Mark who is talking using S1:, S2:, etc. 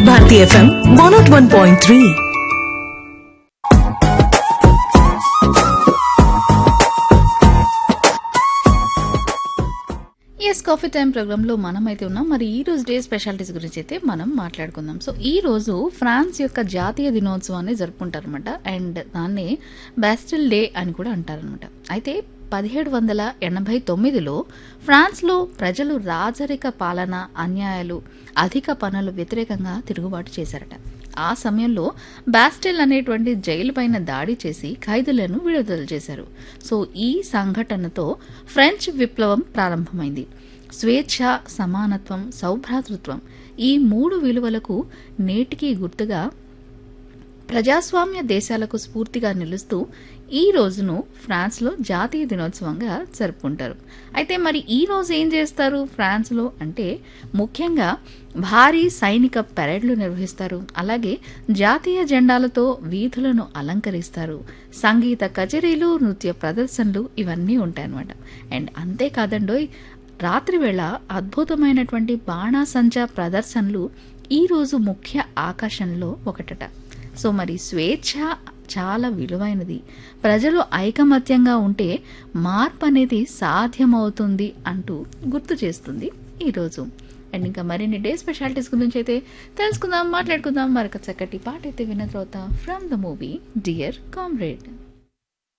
S1: Bharati FM one nought one point three
S2: S coffee time ప్రోగ్రాంలో మనం అయితే ఉన్నాం మరి ఈ రోజు డే స్పెషాలిటీస్ గురించి అయితే మనం మాట్లాడుకుందాం సో ఈ రోజు ఫ్రాన్స్ యొక్క జాతీయ దినోత్సవాన్ని జరుపుకుంటారనమాట అండ్ దాన్ని బాస్టిల్ డే అని కూడా అంటారనమాట అయితే పదిహేడు వందల ఎనభై తొమ్మిదిలో ఫ్రాన్స్లో ప్రజలు రాజరిక పాలన అన్యాయాలు అధిక పనులు వ్యతిరేకంగా తిరుగుబాటు చేశారట ఆ సమయంలో బాస్టిల్ అనేటువంటి జైలు పైన దాడి చేసి ఖైదీలను విడుదల చేశారు సో ఈ సంఘటనతో ఫ్రెంచ్ విప్లవం ప్రారంభమైంది స్వేచ్ఛ సమానత్వం సౌభ్రాతృత్వం ఈ మూడు విలువలకు నేటికి గుర్తుగా ప్రజాస్వామ్య దేశాలకు స్ఫూర్తిగా నిలుస్తూ ఈ రోజును ఫ్రాన్స్లో జాతీయ దినోత్సవంగా జరుపుకుంటారు అయితే మరి ఈ రోజు ఏం చేస్తారు ఫ్రాన్స్లో అంటే ముఖ్యంగా భారీ సైనిక పెరేడ్లు నిర్వహిస్తారు అలాగే జాతీయ జెండాలతో వీధులను అలంకరిస్తారు సంగీత కచేరీలు నృత్య ప్రదర్శనలు ఇవన్నీ ఉంటాయన్నమాట అండ్ అంతేకాదండోయ్ రాత్రివేళ అద్భుతమైనటువంటి బాణాసంచా ప్రదర్శనలు ఈ రోజు ముఖ్య ఆకర్షణలో ఒకటట సో మరి స్వేచ్ఛ చాలా విలువైనది ప్రజలు ఐకమత్యంగా ఉంటే మార్పు అనేది సాధ్యమవుతుంది అంటూ గుర్తు చేస్తుంది ఈరోజు అండ్ ఇంకా మరిన్ని డే స్పెషాలిటీస్ గురించి అయితే తెలుసుకుందాం మాట్లాడుకుందాం మరొక చక్కటి పాట అయితే విన్న తర్వాత from the movie dear comrade